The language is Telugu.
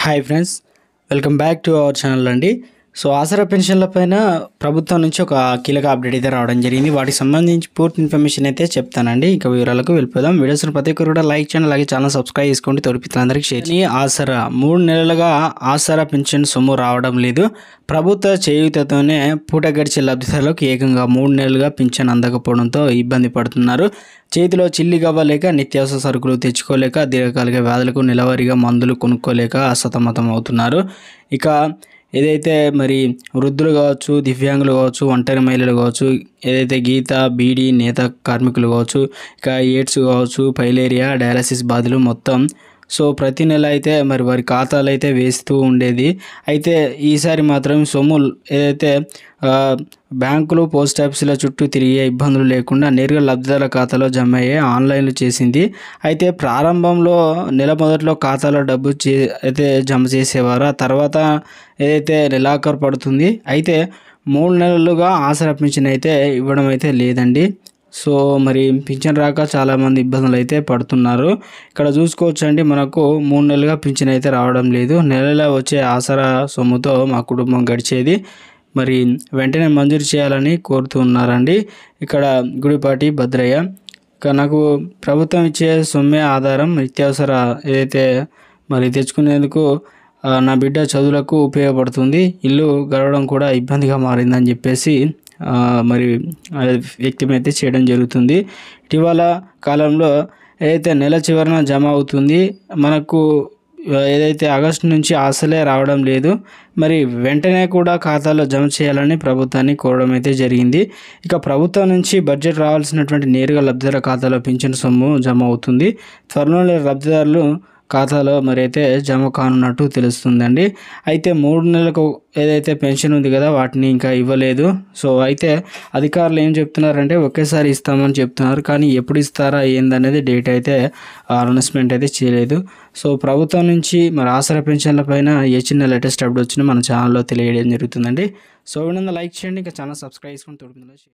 hi friends welcome back to our channel అండి సో ఆసరా పెన్షన్ల పైన ప్రభుత్వం నుంచి ఒక కీలక అప్డేట్ అయితే రావడం జరిగింది వాటికి సంబంధించి పూర్తి ఇన్ఫర్మేషన్ అయితే చెప్తానండి ఇక వివరాలకు వెళ్ళిపోదాం వీడియోస్ ప్రతి ఒక్కరు కూడా లైక్ చేయండి అలాగే ఛానల్ సబ్స్క్రైబ్ చేసుకోండి తోడిపితులందరికీ షేర్ చేయండి ఆసరా మూడు నెలలుగా ఆసరా పెన్షన్ సొమ్ము రావడం లేదు ప్రభుత్వ చేయూతతోనే పూట గడిచే లబ్ధిదారులకు ఏకంగా మూడు నెలలుగా పింఛన్ అందకపోవడంతో ఇబ్బంది పడుతున్నారు చేతిలో చిల్లి గవ్వలేక నిత్యావసర సరుకులు తెచ్చుకోలేక దీర్ఘకాలిక వ్యాధులకు నెలవారీగా మందులు కొనుక్కోలేక అసతమతం అవుతున్నారు ఇక ఏదైతే మరి వృద్ధులు కావచ్చు దివ్యాంగులు కావచ్చు ఒంటరి మహిళలు కావచ్చు ఏదైతే గీత బీడీ నేత కార్మికులు కావచ్చు ఇక ఎయిడ్స్ కావచ్చు పైలేరియా డయాలసిస్ బాధలు మొత్తం సో ప్రతి నెల అయితే మరి వారి ఖాతాలు అయితే వేస్తూ ఉండేది అయితే ఈసారి మాత్రం సొమ్ము ఏదైతే ఆ, బ్యాంకులు పోస్ట్ ఆఫీసుల చుట్టూ తిరిగే ఇబ్బందులు లేకుండా నేరుగా లబ్ధిదారుల ఖాతాలో జమ అయ్యే ఆన్లైన్లో చేసింది అయితే ప్రారంభంలో నెల మొదట్లో ఖాతాలో డబ్బు చే అయితే జమ చేసేవారు ఆ తర్వాత ఏదైతే నెలాఖరు పడుతుంది అయితే మూడు నెలలుగా ఆసరా పింఛన్ అయితే ఇవ్వడం అయితే లేదండి సో మరి పింఛన్ రాక చాలామంది ఇబ్బందులు అయితే పడుతున్నారు ఇక్కడ చూసుకోవచ్చు అండి మనకు మూడు నెలలుగా పింఛన్ అయితే రావడం లేదు నెలలో వచ్చే ఆసరా సొమ్ముతో మా కుటుంబం గడిచేది మరి వెంటనే మంజూరు చేయాలని కోరుతున్నారండి ఇక్కడ గుడిపాటి భద్రయ్య ఇక నాకు ప్రభుత్వం ఇచ్చే సొమ్మే ఆధారం నిత్యావసర ఏదైతే మరి తెచ్చుకునేందుకు ఆ, నా బిడ్డ చదువులకు ఉపయోగపడుతుంది ఇల్లు గడవడం కూడా ఇబ్బందిగా మారిందని చెప్పేసి ఆ, మరి ఆ వ్యక్తం అయితే చేయడం జరుగుతుంది ఇటీవల కాలంలో ఏదైతే నెల చివరన జమ అవుతుంది మనకు ఏదైతే ఆగస్టు నుంచి అసలే రావడం లేదు మరి వెంటనే కూడా ఖాతాలో జమ చేయాలని ప్రభుత్వాన్ని కోరడం అయితే జరిగింది ఇక ప్రభుత్వం నుంచి బడ్జెట్ రావాల్సినటువంటి నేరుగా లబ్ధిదారుల ఖాతాలో పింఛన్ సొమ్ము జమ అవుతుంది త్వరలోనే లబ్ధిదారులు ఖాతాలో మరి అయితే జమ కానున్నట్టు తెలుస్తుందండి అయితే మూడు నెలలకు ఏదైతే పెన్షన్ ఉంది కదా వాటిని ఇంకా ఇవ్వలేదు సో అయితే అధికారులు ఏం చెప్తున్నారంటే ఒకేసారి ఇస్తామని చెప్తున్నారు కానీ ఎప్పుడు ఇస్తారా ఏందనేది డేట్ అయితే అనౌన్స్మెంట్ అయితే చేయలేదు సో ప్రభుత్వం నుంచి మరి ఆసరా పెన్షన్ల పైన ఏ చిన్న లేటెస్ట్ అప్డేట్ వచ్చినా మన ఛానల్లో తెలియడం జరుగుతుందండి సో వినంగా లైక్ చేయండి ఇంకా ఛానల్ సబ్స్క్రైబ్ చేసుకొని తోడుకుందా